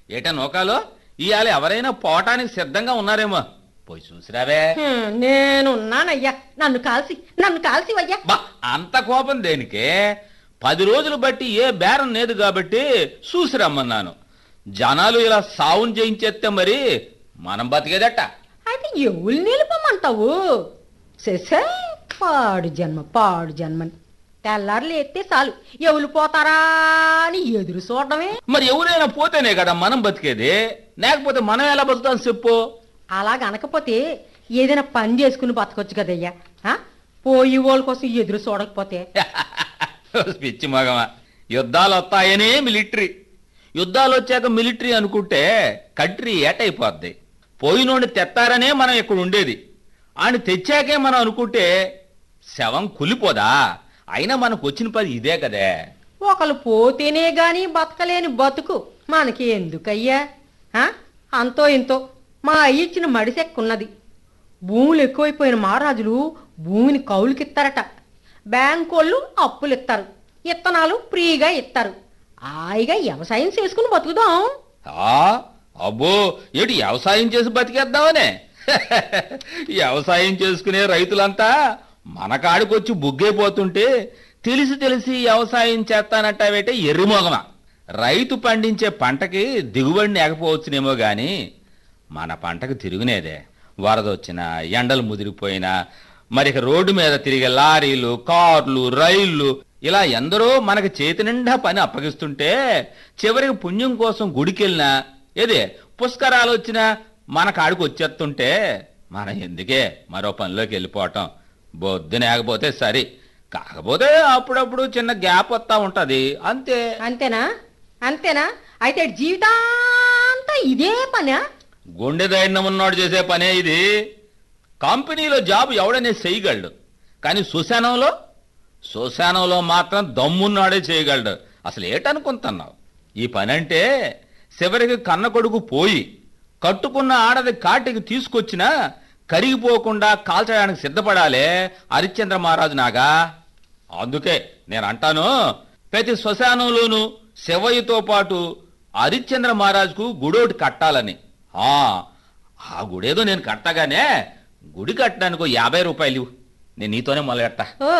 ఏటా నోకాలో ఇవాళ ఎవరైనా పోవటానికి సిద్ధంగా ఉన్నారేమో పోయి చూసిరావే హ్మ్, నేనున్నానయ్యా నన్ను కాల్సి నన్ను కాల్సివయ్యా బా అంత కోపం దేనికే పది రోజులు బట్టి ఏ బేరం లేదు కాబట్టి చూసి రమ్మన్నాను జనాలు ఇలా సావును చేయించేస్తే మరి మనం బతికేదట అయితే ఎవరు నిలుపమంటావు శశే పాడు జన్మ పాడు జన్మని తెల్లారులు ఎత్తే చాలు ఎవరు పోతారా అని ఎదురు చూడడమే మరి ఎవరైనా పోతేనే కదా మనం బతికేది లేకపోతే మనం ఎలా బతుకుతాం చెప్పు అలా గనకపోతే ఏదైనా పని చేసుకుని బతకొచ్చు కదయ్యా ఆ? పోయి వాళ్ళ కోసం ఎదురు చూడకపోతే పిచ్చి మగమా యుద్ధాలు వస్తాయనే మిలిటరీ యుద్ధాలు వచ్చాక మిలిటరీ అనుకుంటే కంట్రీ ఏటైపోద్ది పోయినోడిని తెత్తారనే మనం ఇక్కడ ఉండేది ఆయన తెచ్చాకే మనం అనుకుంటే శవం కులిపోదా అయినా మనకు వచ్చిన పని ఇదే కదే ఒకళ్ళు పోతేనే గాని బతకలేని బతుకు మనకి ఎందుకయ్యా ఆ? అంతో ఇంతో మా అయ్య ఇచ్చిన మడిసెక్కున్నది భూములు ఎక్కువైపోయిన మహారాజులు భూమిని కౌలుకిస్తారట బ్యాంకోళ్ళు అప్పులు ఇస్తారు ఇత్తనాలు ఫ్రీగా ఇస్తారు హాయిగా వ్యవసాయం చేసుకుని బతుకుదాం ఆ అబ్బో ఏటి వ్యవసాయం చేసి బతికేద్దామనే వ్యవసాయం చేసుకునే రైతులంతా మన కాడికొచ్చి బుగ్గైపోతుంటే తెలిసి తెలిసి వ్యవసాయం చేస్తానంటావేటే ఎర్రిమోగమా రైతు పండించే పంటకి దిగుబడి లేకపోవచ్చునేమో గాని మన పంటకు తిరుగునేదే వరద వచ్చినా ఎండలు ముదిరిపోయినా మరి ఇక రోడ్డు మీద తిరిగే లారీలు కార్లు రైళ్లు ఇలా ఎందరో మనకి చేతి నిండా పని అప్పగిస్తుంటే చివరికి పుణ్యం కోసం గుడికెళ్ళినా ఏదే పుష్కరాలు వచ్చినా మన కాడికి వచ్చేస్తుంటే మనం ఎందుకే మరో పనిలోకి వెళ్ళిపోవటం బొద్దునేకపోతే సరి కాకపోతే అప్పుడప్పుడు చిన్న గ్యాప్ వస్తా ఉంటది అంతే అంతేనా అంతేనా అయితే జీవితాంతా ఇదే పనా గుండె ధైర్యం ఉన్నోడు చేసే పనే ఇది కంపెనీలో జాబ్ ఎవడనే చేయగలడు కానీ సుశానంలో సుశానంలో మాత్రం దమ్మున్నాడే చేయగలడు అసలు ఏటనుకుంటున్నావు ఈ పని అంటే చివరికి కన్న కొడుకు పోయి కట్టుకున్న ఆడది కాటికి తీసుకొచ్చినా కరిగిపోకుండా కాల్చడానికి సిద్ధపడాలే హరిశ్చంద్ర మహారాజు నాగా అందుకే నేను అంటాను ప్రతి శ్మశానంలోనూ శివయ్యతో పాటు హరిశ్చంద్ర మహారాజుకు గుడోటి కట్టాలని ఆ ఆ గుడేదో నేను కట్టగానే గుడి కట్టడానికి ఓ యాభై రూపాయలు ఇవ్వు. నేను నీతోనే మొదలెట్టా ఓ,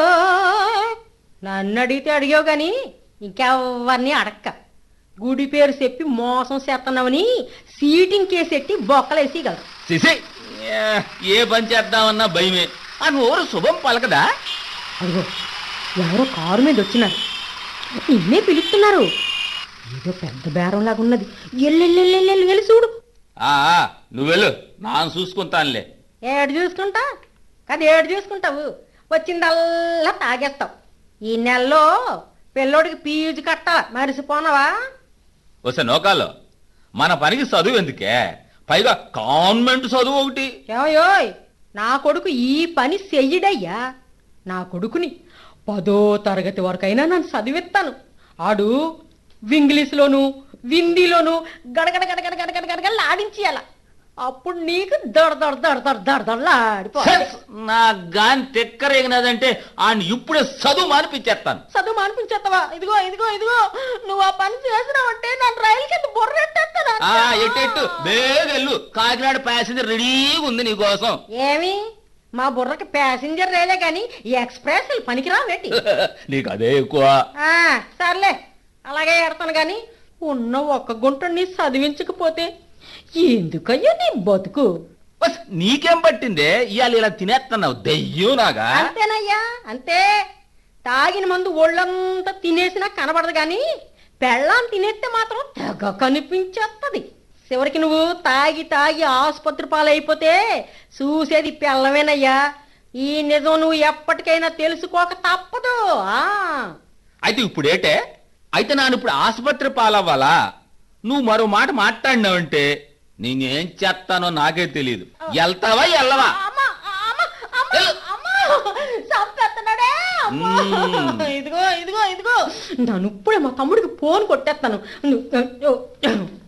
నన్ను అడిగితే అడిగావు గాని ఇంకెవరిని అడక్క గుడి పేరు చెప్పి మోసం చేస్తున్నావని సీటింగ్ కేసెట్టి బొక్కలేసేయగలరు సిసి ఏ- ఏ పని చేద్దామన్నా భయమే ఆ నోరు శుభం పలకదా అదిగో ఎవరో కారు మీద వచ్చినారు నిన్నే పిలుస్తున్నారు ఏదో పెద్ద బేరంలాగా ఉన్నది ఎల్లెల్లెల్లెల్లి వెళ్ళి చూడు ఆ ఆ, నువ్వెళ్ళు నాను చూసుకుంటానులే ఏడు చూసుకుంటా కదా ఏడు చూసుకుంటావు వచ్చిందల్లా తాగేస్తావు ఈ నెలలో పిల్లోడికి ఫీజు కట్టాల మరిసిపోనవా వస్తే నోకాలు మన పనికి చదువు ఎందుకే పైగా కాన్వెంట్ చదువు ఒకటి ఏమయ్యోయ్ నా కొడుకు ఈ పని చెయ్యడయ్యా నా కొడుకుని పదో తరగతి వరకైనా నన్ను చదివిస్తాను ఆడు ఇంగ్లీష్లోను హిందీలోను గడగడ గడగడ గడగడ గడగడ ఆడించేయాల అప్పుడు నీకు దడ దడ దడ దడ దడ దడలాడిపో సెన్స్ నా గాని తెక్కరేగినదంటే ఆయన ఇప్పుడే చదువు మానిపించేస్తాను చదువు మానిపించేస్తావా ఇదిగో ఇదిగో ఇదిగో నువ్వు ఆ పని చేసినావంటే నన్ను రైలు కింద బొర్రెట్టేస్తాను ఆ ఎట్టెట్టు బేగెళ్ళు కాకినాడ ప్యాసింజర్ రెడీగా ఉంది నీ కోసం ఏమి మా బుర్రకి ప్యాసింజర్ రైలే కానీ ఈ ఎక్స్ప్రెస్ పనికిరావేటి నీకు అదే ఎక్కువ ఆ, సర్లే అలాగే ఎడతాను గాని ఉన్న ఒక్క గుంటని చదివించకపోతే ఎందుకయ్యో నీ బతుకు బస్ నీకేం పట్టిందే ఇవాళ ఇలా తినేస్తున్నావు దెయ్యం నాగా అంతేనయ్యా అంతే తాగిన మందు ఒళ్ళంతా తినేసినా కనబడదు గాని పెళ్ళాం తినేస్తే మాత్రం తెగ కనిపించేస్తుంది చివరికి నువ్వు తాగి తాగి ఆసుపత్రి పాలైపోతే చూసేది పెళ్ళమేనయ్యా ఈ నిజం నువ్వు ఎప్పటికైనా తెలుసుకోక తప్పదు ఆ అయితే ఇప్పుడు ఏటే అయితే నాను ఇప్పుడు ఆసుపత్రి పాలవ్వాలా నువ్వు మరో మాట మాట్లాడినావంటే నేనేం చేస్తానో నాకే తెలియదు వెళ్తావా వెళ్ళవా అమ్మా, అమ్మా, అమ్మా, అమ్మా, చంపేస్తున్నాడే, అమ్మా. మ్మ్. ఇదిగో ఇదిగో ఇదిగో నన్ను ఇప్పుడే మా తమ్ముడికి ఫోన్ కొట్టేస్తాను నువ్వు-